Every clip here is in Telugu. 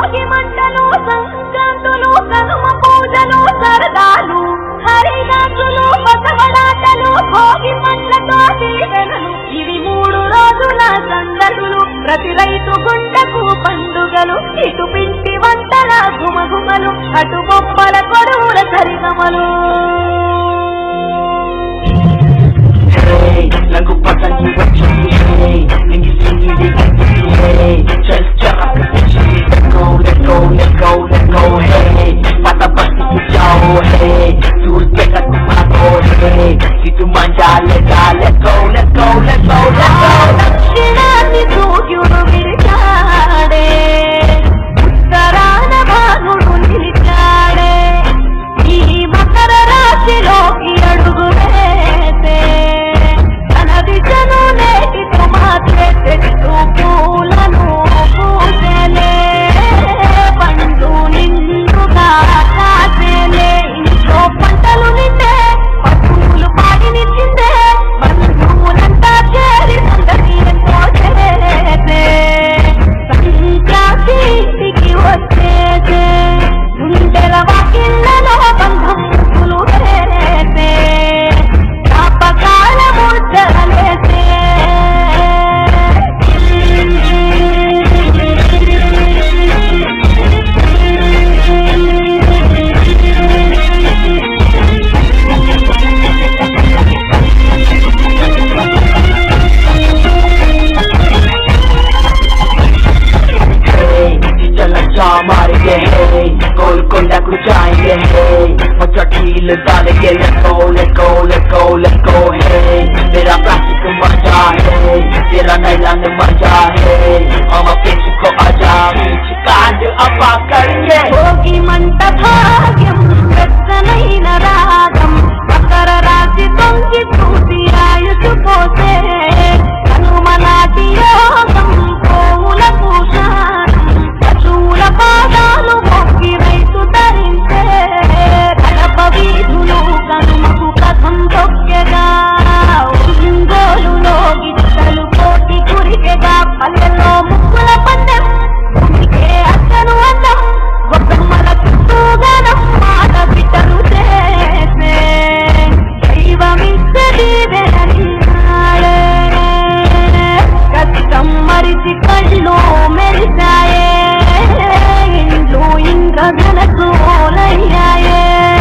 భోగి మంటలు సంక్రాంతులు కనుమ పూజలు సరదాలు హరిదాసులు బసవడాటలు భోగి మంటలతో దీవెనలు ఇవి మూడు రోజుల సందడులు ప్రతి రైతు గుండెకు పండుగలు ఇటు పిండి వంటల గుమగుమలు అటు బొమ్మల కొడువుల సరిగమలు Hey, రంగు పతంగి వచ్చింది hey, నింగిసింది hey, చల్ చల్ let's go, let's go, let's go, let's go, hey, పత బస్తికి जाओ hey, दूर देखा तुम्हारो hey, ఇటు మంజా లేదా let's go, let's go, let's go, let's go. దక్షిణాన్ని సూర్యుడు విరిచాడే ఉత్తరాన భానుడు నిలిచాడే ఈ మకర రాశిలోకి అడుగు వేసే తన దిశను నేటితో మార్చే చెట్టు పూలను పూసెలే పండు నిండుగా కాసేలే ఇంట్లో పంటలు నిండే పశువులు పాడినిచ్చిందే బంధువులంతా చేరి సందడి ఎంతో చేసే సంక్రాంతి ఇంటికి వచ్చేసే గుండెల వాకిళ్ళలో బంధం ముగ్గులు వేసే జ్ఞాపకాల ముద్రలేసే Hey, चल जा मारेंगे hey, गोलकोंडा को जाएंगे hey, मचटील डालेंगे let's go, let's go, let's go, let's go hey, तेरा प्लास्टिक मजा है तेरा नैलान मजा है हम पेच को आजा बीच कांड अपा करेंगे భోగి మంట భాగ్యం వెచ్చనైన రాగం మకర రాశి తొంగి చూసి ఆయుసు పోసే హనుమనాటి యోగం పోవుల భూషాణం పశువుల పాదాలు మొక్కి రైతు ధరించే కడప వీధులు కనుమకు కథం తొక్కెగా ఒంగోలులో గిట్టలు కోటి కురికెగా పల్లెల్లో ముక్కుల పందెం భూమికే అక్కను అందం గొప్పమ్మల చుట్టూ గనం మాట బిడ్డలు చేసే దైవమిచ్చది వెనలినాడే కష్టం మరిచి కళ్ళు మెరిసాయే ఇండ్లు ఇంద్రధనసు ఓలయ్యాయే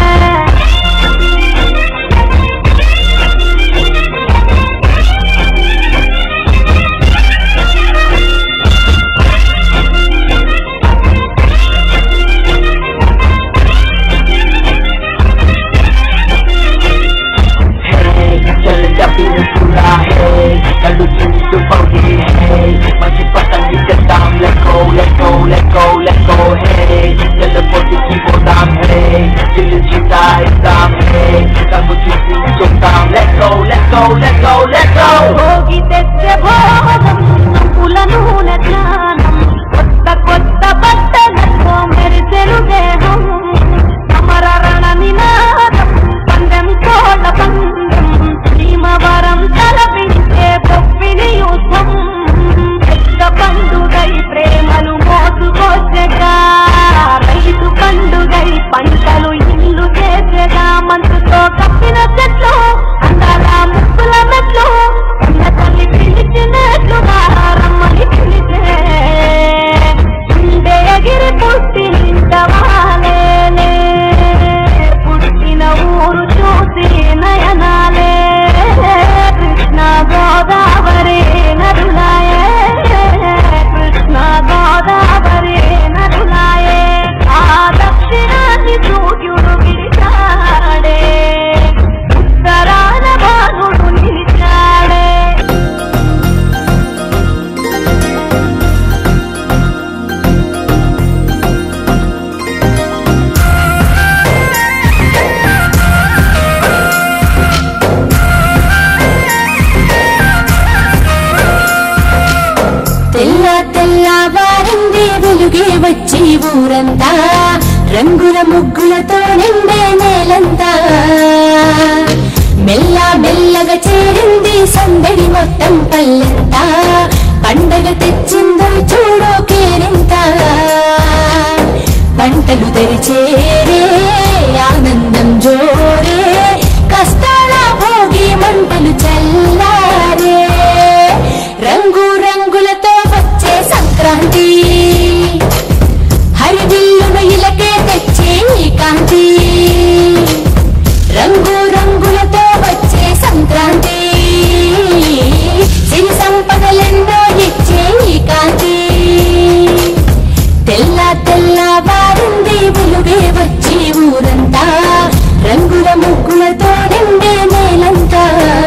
Hey, चल जबीन पूरा है कलू चुनित पौड़ी है मची पतंग के दाम let's go let's go let's go let's go hey चल पोटी की वो दाम है दिल जीता इस्लाम है कम चुकी जो दाम let's go let's go let's go let's go Bhogi తెచ్చే భోగం పుల నూనె ధ్యానం కొత్త కొత్త బట్టలతో మెరిసెను దేహం అమర రణ నినాదం పందెం కోళ్ళ పందెం భీమవరం తలపించే బొప్పిని యుద్ధం పెద్ద పండుగై ప్రేమలు మోసుకొచ్చగా రైతు పండుగై పంటలు ఇల్లు చేసేగా మంచుతో కప్పిన చెట్లు అందాల ముక్కుల మెట్లు ఉన్న తల్లి పిలిచినట్లుగా రమ్మని పిలిచే ఉండే ఎగిరి పుట్టి నిండవాలేలే పుట్టిన ఊరు చూసి నయనాలే కృష్ణ గోదావరి నదులాయే కృష్ణ గోదావరి నదులాయే ఆ దక్షిణాన్ని సూర్యుడు విడిచాడే ఉత్తరాన భానుడు నిలిచాడే తెల్ల తెల్లవారింది వెలుగే వచ్చి ఊరంతా రంగుల ముగ్గులతో నిండే నేలంతా మెల్ల మెల్లగా చేరింది సందడి మొత్తం పల్లెంతా పండగ తెచ్చిందో చూడో కేరింత సంక్రాంతి హరివిల్లును ఇలకే తెచ్చే ఈ కాంతి రంగు రంగులతో వచ్చే సంక్రాంతి సిరి సంపదలెన్నో ఇచ్చే ఈ కాంతి తెల్ల తెల్ల వారింది వెలుగే వచ్చి ఊరంతా రంగుల ముగ్గులతో నిండే నేలంతా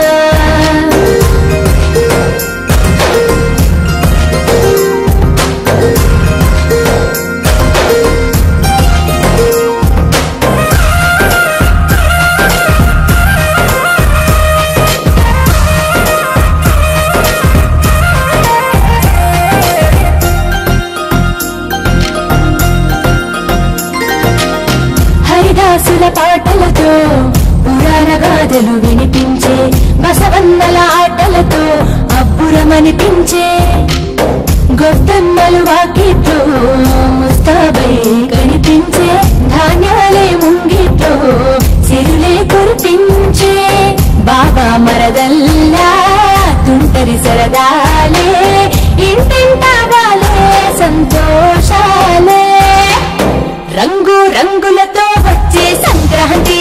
హరిదాసుల పాటలతో పురాణ గాథలు వినిపించే బసవన్నల ఆటలతో అబ్బురమనిపించే గొద్దమ్మలు వాకితో ముస్తాబై కనిపించే ధాన్యాలే ముంగితో సిరులే కురిపించే బాబా మరదల్లా తుంటరి సరదాలే ఇంటింటాగాలే సంతోషాలే రంగు రంగులతో వచ్చే సంక్రాంతి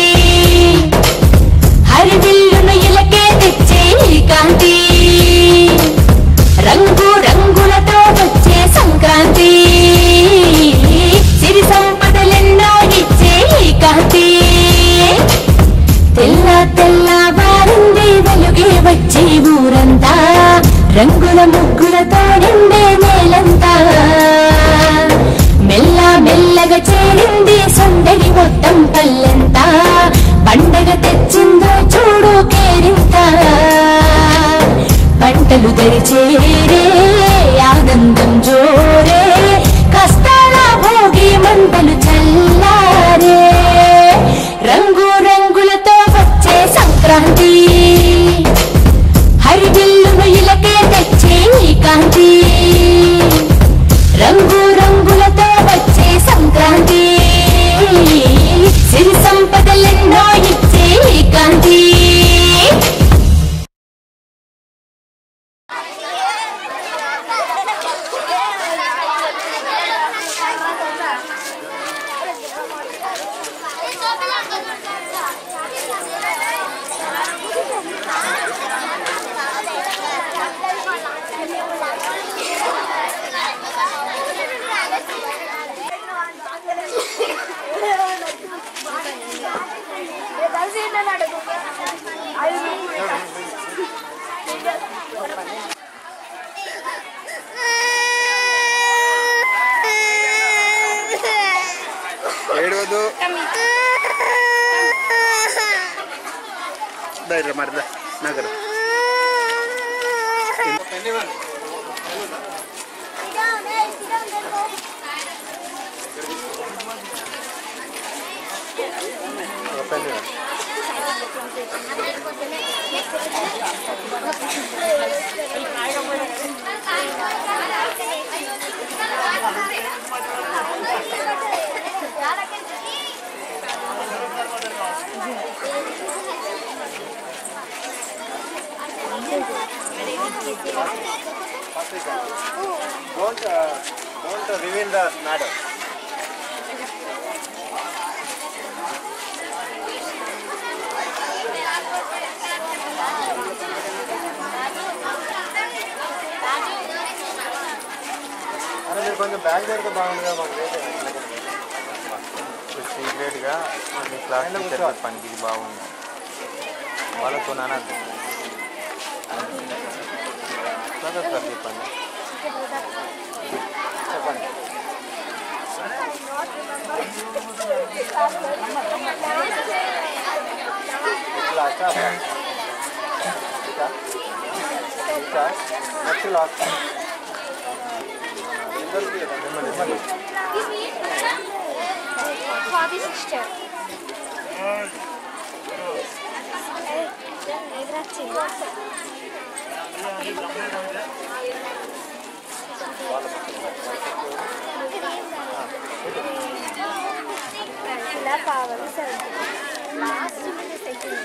హరివిల్లును ఇలకే తెచ్చే ఈ కాంతి రంగు రంగులతో వచ్చే సంక్రాంతి సిరి సంపదలెన్నో ఇచ్చే ఈ కాంతి తెల్ల తెల్ల వారింది వెలుగే వచ్చి ఊరంతా రంగుల ముగ్గులతో నిండే నేలంతా మెల్ల మెల్లగా చేరింది సందడి మొత్తం పల్లెంతా పండగ తెచ్చిందో చూడు కేరింత పంటలు దరిచేరే ఆనందం జోరే కష్టాల భోగి మంటలు చల్లారే రంగు రంగులతో వచ్చే సంక్రాంతి హరివిల్లును ఇలకే తెచ్చే ఈ కాంతి రంగు రంగులతో వచ్చే సంక్రాంతి సిరి సంపదలెన్నో ఇచ్చే ఈ కాంతి ఏడవద్దు ధైర్యం మరి నగర Don't, uh, don't reveal the matter. అరే మీరు కొంచెం బ్యాగ్ పెడితే బాగుందిగా మాకు సీక్రెట్గా మీ క్లాస్ టీచర్ చెప్పండి ఇది బాగుంది వాళ్ళతో అనద్దు కదా సార్ చెప్పండి చెప్పండి last next last Father sister. ఇలా కావాలి సార్ లాస్ట్ సెకండ్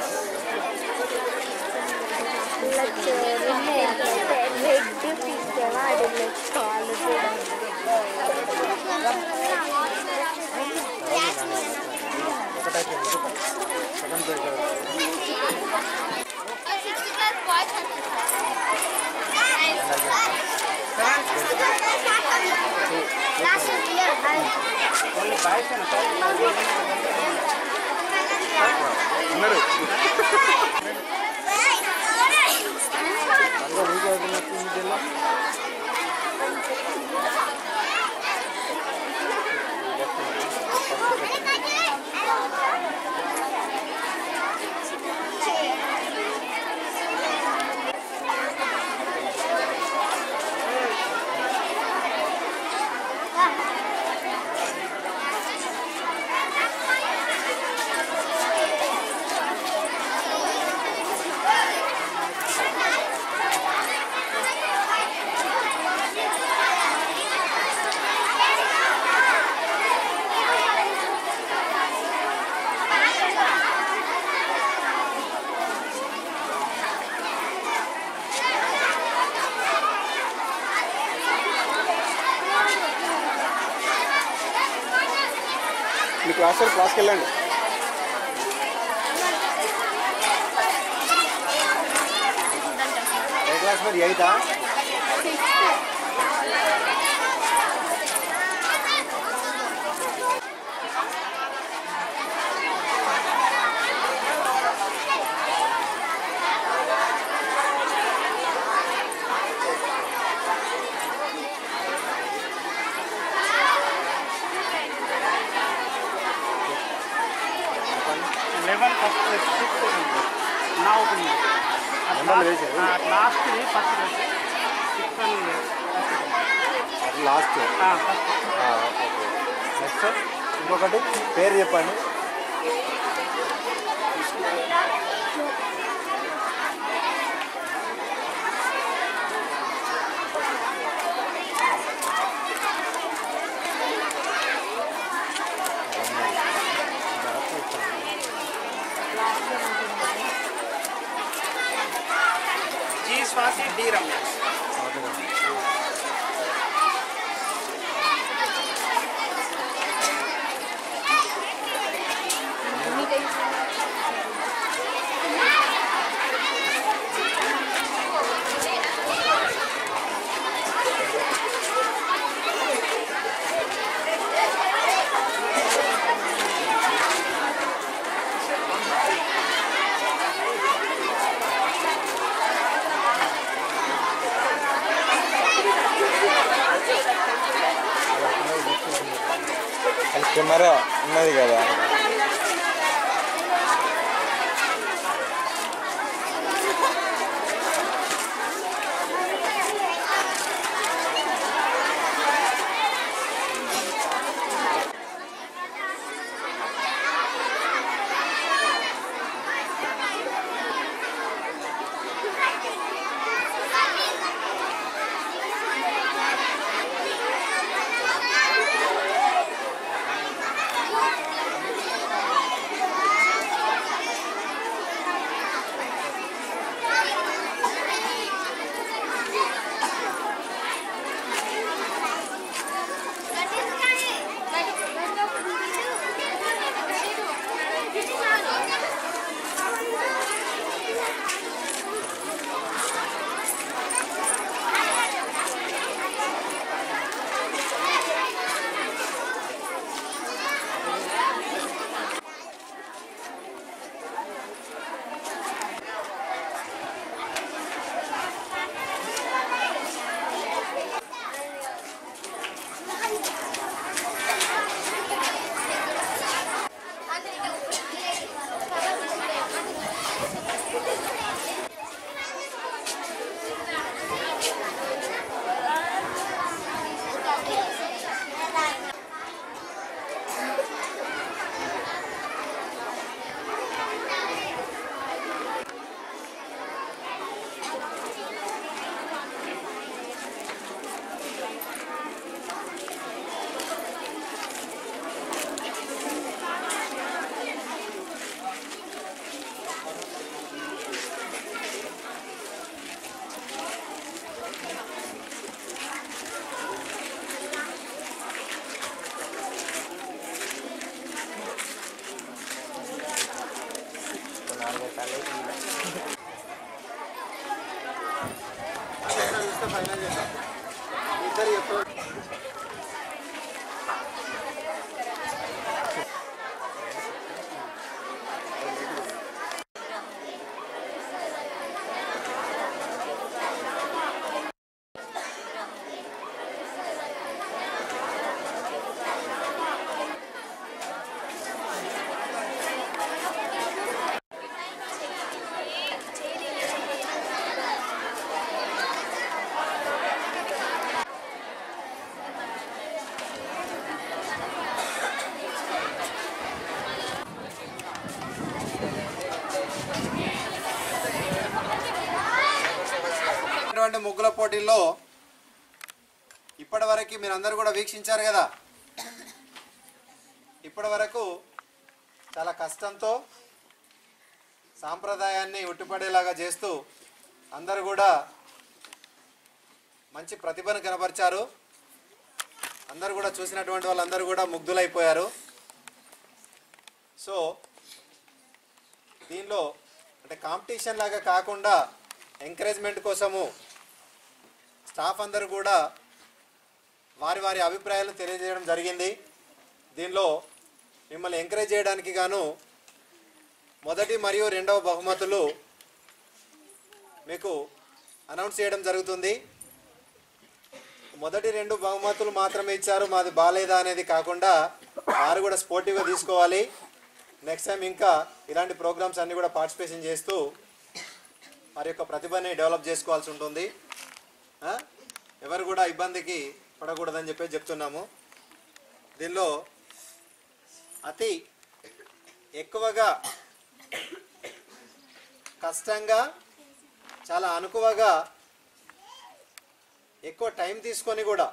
ఇలా రెడ్ తీసుకెళ్ళి వాడిలో కాళ్ళు కూడా సెకండ్ పేజ్ ఉన్నారు అందులో నీకు వదిలినట్టు ఉంది జిల్లా మీ క్లాస్ సార్ క్లాస్కి వెళ్ళండి ఏ క్లాస్ మరి ఎయితా లెవెన్ ఫస్ట్ సిక్స్త్ నా ఓపెనింగ్ నెంబర్లు వేసారు? లాస్ట్ ఫస్ట్ సిక్స్త్ అని అది లాస్ట్ నెక్స్ట్ ఇంకొకటి పేరు చెప్పండి జీ స్వాతి డి రమ్య అది కెమెరా ఉన్నది కదా ఆ ఇద్దరు చెప్తారు ఇటువంటి ముగ్గుల పోటీల్లో ఇప్పటి వరకు మీరందరూ కూడా వీక్షించారు కదా ఇప్పటి వరకు చాలా కష్టంతో సాంప్రదాయాన్ని ఉట్టిపడేలాగా చేస్తూ అందరూ కూడా మంచి ప్రతిభను కనపరిచారు అందరూ కూడా చూసినటువంటి వాళ్ళందరూ కూడా ముగ్ధులైపోయారు సో దీనిలో అంటే కాంపిటీషన్ లాగా కాకుండా ఎంకరేజ్మెంట్ కోసము స్టాఫ్ అందరూ కూడా వారి వారి అభిప్రాయాలను తెలియజేయడం జరిగింది దీనిలో మిమ్మల్ని ఎంకరేజ్ చేయడానికి గాను మొదటి మరియు రెండవ బహుమతులు మీకు అనౌన్స్ చేయడం జరుగుతుంది మొదటి రెండు బహుమతులు మాత్రమే ఇచ్చారు మాది బాగాలేదా అనేది కాకుండా వారు కూడా స్పోర్టివ్గా తీసుకోవాలి నెక్స్ట్ టైం ఇంకా ఇలాంటి ప్రోగ్రామ్స్ అన్నీ కూడా పార్టిసిపేషన్ చేస్తూ వారి యొక్క ప్రతిభని డెవలప్ చేసుకోవాల్సి ఉంటుంది ఆ? ఎవరు కూడా ఇబ్బందికి పడకూడదని చెప్పి చెప్తున్నాము దీనిలో అతి ఎక్కువగా కష్టంగా చాలా అనుకువగా ఎక్కువ టైం తీసుకొని కూడా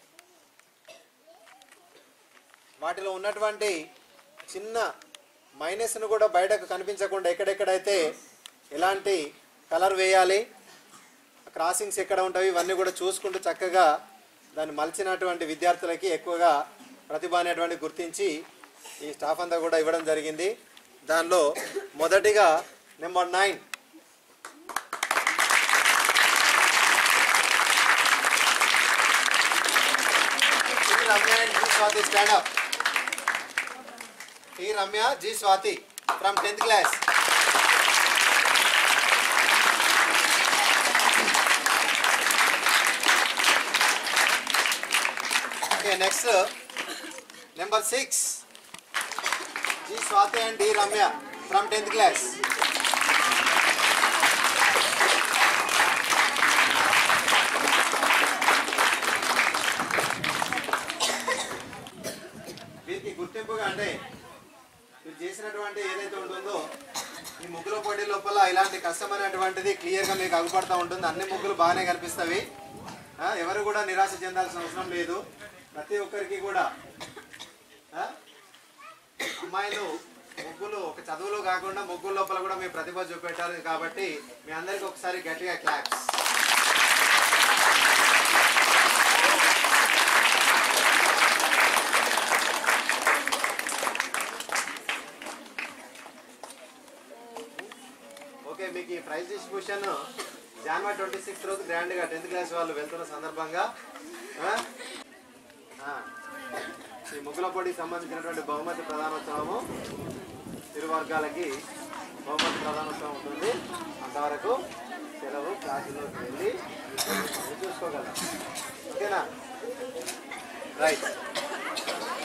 వాటిలో ఉన్నటువంటి చిన్న మైనస్ను కూడా బయటకు కనిపించకుండా ఎక్కడెక్కడైతే ఎలాంటి కలర్ వేయాలి క్రాసింగ్స్ ఎక్కడ ఉంటాయి ఇవన్నీ కూడా చూసుకుంటూ చక్కగా దాన్ని మలిచినటువంటి విద్యార్థులకి ఎక్కువగా ప్రతిభ అనేటువంటి గుర్తించి ఈ స్టాఫ్ అంతా కూడా ఇవ్వడం జరిగింది దానిలో మొదటిగా number nine Ramya and G Swathi stand up ఈ Ramya G Swathi from tenth class Okay, next, number six. G. Swati and D. Ramya from 10th class. వీరికి గుర్తింపుగా అంటే మీరు చేసినటువంటి ఏదైతే ఉంటుందో ఈ ముగ్గుల పోటీ లోపల ఇలాంటి కష్టమైనటువంటిది క్లియర్గా మీకు అగుపడతా ఉంటుంది అన్ని ముగ్గులు బాగానే కనిపిస్తవి ఆ, ఎవరు కూడా నిరాశ చెందాల్సిన అవసరం లేదు ప్రతి ఒక్కరికి కూడా ఆ, అమ్మాయిలు ముగ్గులు ఒక చదువులో కాకుండా ముగ్గుల లోపల కూడా మీ ప్రతిభ చూపెట్టారు కాబట్టి మీ అందరికి ఒకసారి గట్టిగా క్లాప్స్ ఓకే మీకు ఈ ప్రైజ్ డిస్ట్రిబ్యూషన్ జనవరి ట్వంటీ సిక్స్త్ రోజు గ్రాండ్గా టెన్త్ క్లాస్ వాళ్ళు వెళ్తున్న సందర్భంగా ఆ? ఆ. ఈ ముగ్గుల పోటీకి సంబంధించినటువంటి బహుమతి ప్రధానోత్సవము ఇరు వర్గాలకి బహుమతి ప్రధానోత్సవం ఉంటుంది అంతవరకు సెలవు క్లాసులోకి వెళ్ళి మీరు చూసుకోగలరు ఓకేనా రైట్